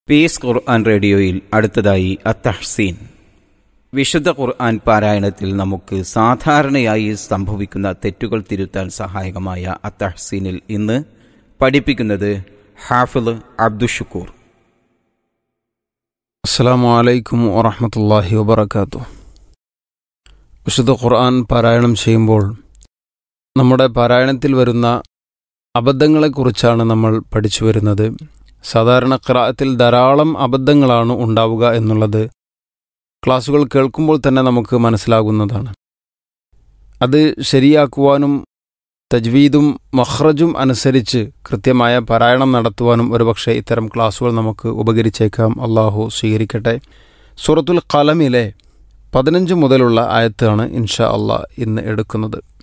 piece ഖുർആൻ റേഡിയോയിൽ അടുത്തതായി അത്തഹ്സീൻ വിശുദ്ധ ഖുർആൻ പാരായണത്തിൽ നമുക്ക് സാധാരണയായി സംഭവിക്കുന്ന തെറ്റുകൾ തിരുത്താൻ സഹായകമായ അത്തഹ്സീനിൽ ഇന്ന് പഠിപ്പിക്കുന്നത് ഹാഫിള് അബ്ദുഷുക്കൂർ അസ്സാം വലൈക്കും വറഹമത്തല്ലാഹി വബർക്കാത്തു വിശുദ്ധ ഖുർആൻ പാരായണം ചെയ്യുമ്പോൾ നമ്മുടെ പാരായണത്തിൽ വരുന്ന അബദ്ധങ്ങളെക്കുറിച്ചാണ് നമ്മൾ പഠിച്ചു വരുന്നത് സാധാരണ ഖിറാഅത്തിൽ ധാരാളം അബദ്ധങ്ങളാണ് ഉണ്ടാവുക എന്നുള്ളത് ക്ലാസ്സുകൾ കേൾക്കുമ്പോൾ തന്നെ നമുക്ക് മനസ്സിലാകുന്നതാണ് അത് ശരിയാക്കുവാനും തജ്വീദും മഹ്റജും അനുസരിച്ച് കൃത്യമായ പാരായണം നടത്തുവാനും ഒരുപക്ഷെ ഇത്തരം ക്ലാസ്സുകൾ നമുക്ക് ഉപകരിച്ചേക്കാം അള്ളാഹു സ്വീകരിക്കട്ടെ സൂറത്തുൽ ഖലമിലെ പതിനഞ്ച് മുതലുള്ള ആയത്താണ് ഇൻഷാ അള്ളാഹ് ഇന്ന് എടുക്കുന്നത്